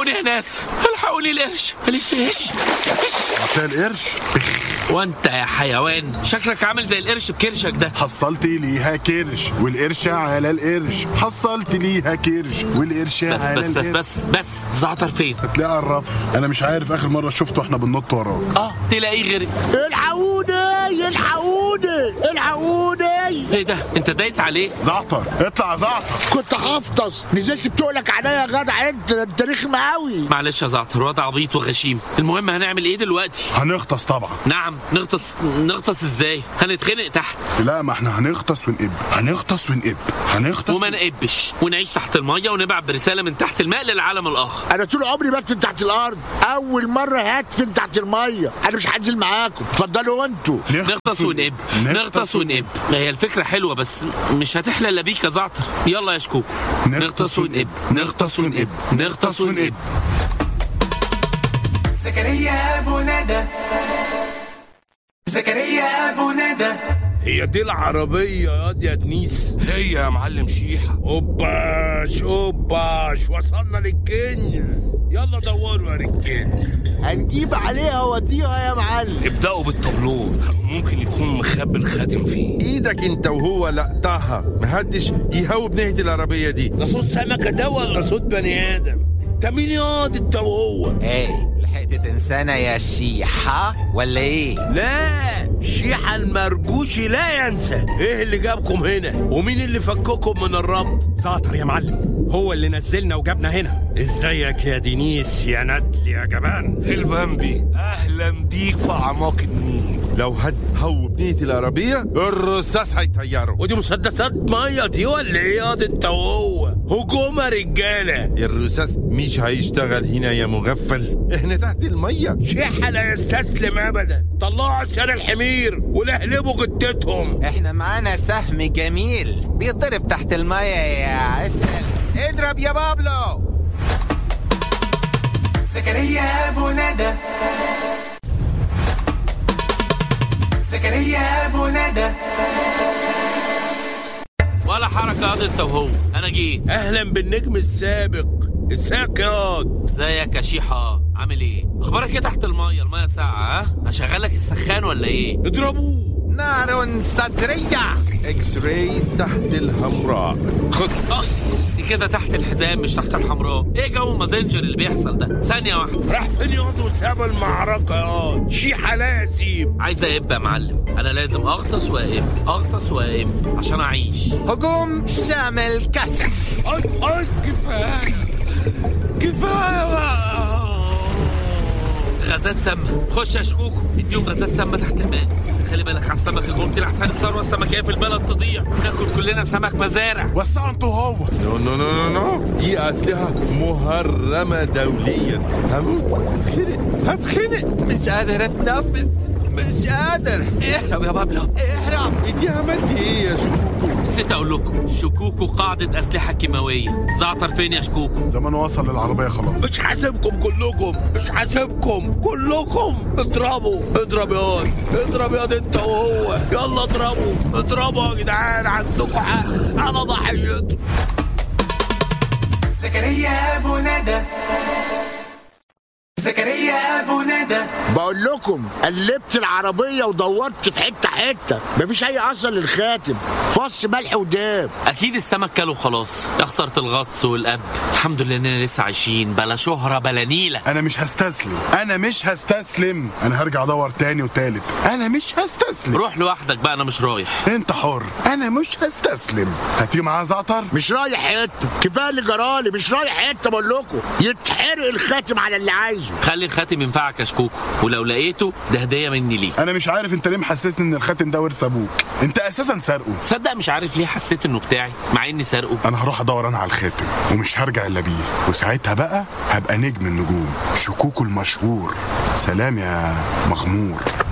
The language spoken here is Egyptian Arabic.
الحقوني يا ناس الحقوني القرش القرش ايش هتلاقي القرش وانت يا حيوان شكلك عامل زي القرش بكرشك ده حصلت ليها كرش والقرش على القرش حصلت ليها كرش والقرش بس على بس بس القرش بس بس زعتر فين هتلاقيه على الرف انا مش عارف اخر مره شفته واحنا بننط وراه اه تلاقيه غير الحقوني الحقوني الحقوني ايه ده انت دايس عليه زعتر اطلع يا زعتر كنت هفطس نزلت بتقلك عليا يا جدع انت ده انت رخم قوي معلش يا زعتر واد عبيط وغشيم المهم هنعمل ايه دلوقتي هنغطس طبعا نعم نغطس نغطس ازاي هنتخنق تحت لا ما احنا هنغطس ونقب هنغطس ونقب هنغطس وما نقبش ونعيش تحت الميه ونبعت برساله من تحت الماء للعالم الاخر انا طول عمري بدفن تحت الارض اول مره هدفن تحت الميه انا مش هنزل معاكم اتفضلوا انتوا نغطس ونقب نغطس ونقب هي الفكره حلوه بس مش هتحلى الا بيك يا زعتر يلا يا شكوك نغطس ونقب نغطس ونقب نغطس ونقب زكريا ابو ندى زكريا ابو ندى هي دي العربية يا واد يا دنيس هي يا معلم شيحة اوباش اوباش وصلنا للكنز يلا دوروا يا رجالة هنجيب عليها وديها يا معلم ابدأوا بالطابلوه ممكن يكون مخبي الخاتم فيه ايدك انت وهو لقطها محدش يهوب ناحية العربية دي ده صوت سمكة ده ولا صوت بني آدم ده مين ياض انت وهو ايه لحقت تنسانا يا شيحة ولا ايه لا شيحة المرجوشي لا ينسى ايه اللي جابكم هنا ومين اللي فككم من الربط زعتر يا معلم هو اللي نزلنا وجابنا هنا ازيك يا دينيس يا ندل يا جبان البامبي اهلا بيك في اعماق النيل لو هتهوب ناحية العربية الرصاص هيطيره ودي مسدسات ميه دي ولا ايه ياض انت وهو هجوم يا رجاله الرصاص مش هيشتغل هنا يا مغفل احنا تحت المية شيحة لا يستسلم ابدا طلعوا عشان الحمير ولهلبوا جتتهم احنا معانا سهم جميل بيضرب تحت المية يا عسل اضرب يا بابلو زكريا ابو ندى زكريا ابو ندى ولا حركه ياض انت وهو انا جيت اهلا بالنجم السابق ازيك ياض ازيك يا شيحة عامل ايه اخبارك ايه تحت الميه الميه ساقعه ها هشغلك السخان ولا ايه اضربوه نار صدرية اكس راي تحت الحمراء خد اي دي كده تحت الحزام مش تحت الحمراء ايه جو مازنجر اللي بيحصل ده ثانيه واحده راح فين ياض وساب المعركة ياض شيحة لا يسيب عايز اقب يا معلم انا لازم اغطس واقب اغطس واقب عشان اعيش هجوم شامل كسر اي اي كفاية كفاية بقى غازات سامه خش يا شكوكو اديهم غازات سامه تحت الماء بس خلي بالك على السمك الممتع لحسن الثروه السمكيه في البلد تضيع ناكل كلنا سمك مزارع وسعوا انتوا هو نو نو نو نو نو دي أسلحة محرمة دوليا هموت هتخنق هتخنق مش قادر اتنفس مش قادر اهرب يا بابلو اهرب انتي عملتي ايه يا شكوكو نسيت اقول لكم شكوكو قاعده اسلحه كيماويه زعتر فين يا شكوكو زمان وصل للعربيه خلاص مش حاسبكم كلكم مش حاسبكم كلكم اضربوا اضرب يا واد اضرب يا واد انت وهو يلا اضربوا اضربوا يا جدعان عندكم حق انا ضحيته زكريا ابو ندى زكريا ابو ندى بقول لكم قلبت العربيه ودورت في حته حته مفيش اي اثر للخاتم فص ملح وداب اكيد السمك كله خلاص يا خساره الغطس والقب الحمد لله اننا لسه عايشين بلا شهره بلا نيله انا مش هستسلم انا مش هستسلم انا هرجع ادور تاني وتالت انا مش هستسلم روح لوحدك بقى انا مش رايح انت حر انا مش هستسلم هتيجي معايا زعتر مش رايح حته كفايه اللي جرالي مش رايح حته بقول لكم يتحرق الخاتم على اللي عايزه خلي الخاتم ينفعك يا شكوكو ولو لقيته ده هديه مني ليك انا مش عارف انت ليه محسسني ان الخاتم ده ورث ابوك انت اساسا سارقه تصدق مش عارف ليه حسيت انه بتاعي مع اني سارقه انا هروح ادور انا على الخاتم ومش هرجع الا بيه وساعتها بقى هبقى نجم النجوم شكوكو المشهور سلام يا مغمور